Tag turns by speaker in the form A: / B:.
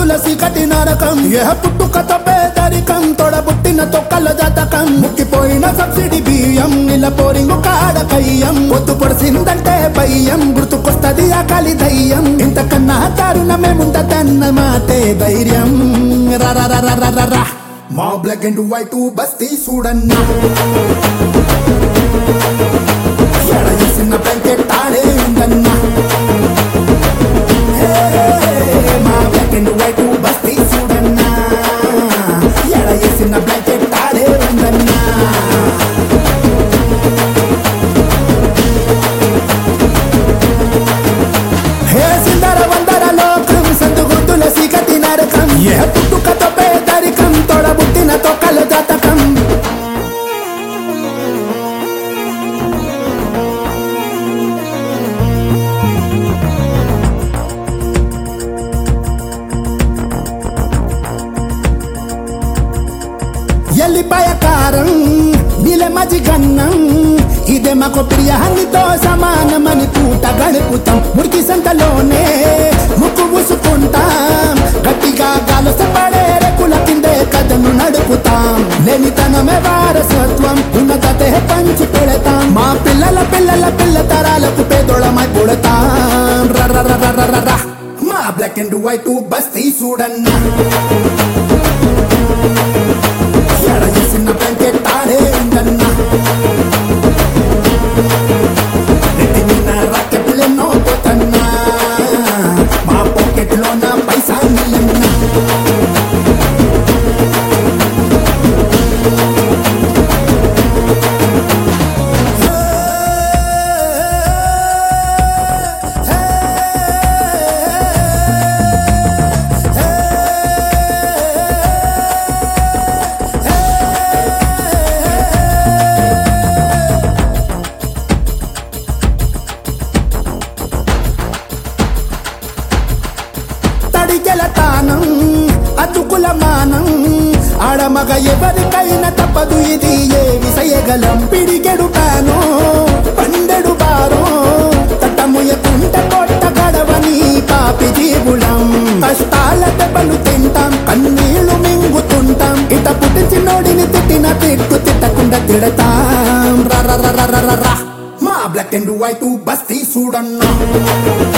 A: గొంతుల సీకటి నరకం ఏ పుట్టుకత పేదరికం తొడబుట్టిన తొక్కల జాతకం ముక్కిపోయిన సబ్సిడీ బియ్యం నిల పోరింగు కాడ కయ్యం పొద్దు పొడిసిందంటే భయం గుర్తుకొస్తది ఆకలి దయ్యం ఇంతకన్నా దారుణమేముందన్న మాటే ధైర్యం రా మా బ్లాక్ అండ్ వైట్ బస్తీ చూడన్నా ఎడ చేసిన బ్లాంకెట్ తాడే ఉందన్నా హే, మా బ్లాక్ అండ్ వైట్ బస్తీ చూడన్నా ఎడ చేసిన బ్లాంకెట్ తాడే ఉందన్నా హే సిందర వందర లోకం సందుగుద్దుల సీకటి నరకం ఏ పుట్టుకత పేదరికం తొడబుట్టిన తొక్కల జాతకం ఎల్లిపాయ కారం నీలే మజి గన్నం ఇదే మాకు ప్రియాన్నితో సమానమని పూట గడుపుతాం మురికి సంతలోనే ముక్కు మూసుకుంటాం గట్టిగా గాలొస్తే పడే రెక్కుల కిందే కథను నడుపుతాం లేనితనమే వారసత్వం ఉన్నతతే పంచి పెడతాం మా పిల్లల పిల్లల పిల్ల తరాలకు పేదోళమై పుడతాం ర ర ర ర ర ర. మా బ్లాక్ అండ్ వైట్ బస్తీ చూడన్నా ఎడ చేసిన బ్లాంకెట్ తాడే ఉందన్నా నెత్తి మీద రాకెట్లెన్నో పోతన్నా మా పాకెట్లో నా పైసా నిలన్నా తడికెల తానం అతుకుల మానం ఆడమగ ఎవరికైనా తప్పదు ఇది ఏ విషయగలం పిడికెడు తాను పండెడు బారో తట్టముయకుంట కొట్ట గడవని పాపి జీవులం కష్టాల దెబ్బలు తింటాం కన్నీళ్లు మింగుతుంటాం ఇట పుట్టించి నోడిని తిట్టిన తిట్టు తిట్టకుండా తిడతాం ర ర ర ర ర ర. మా బ్లాక్ అండ్ వైట్ బస్తీ చూడన్నా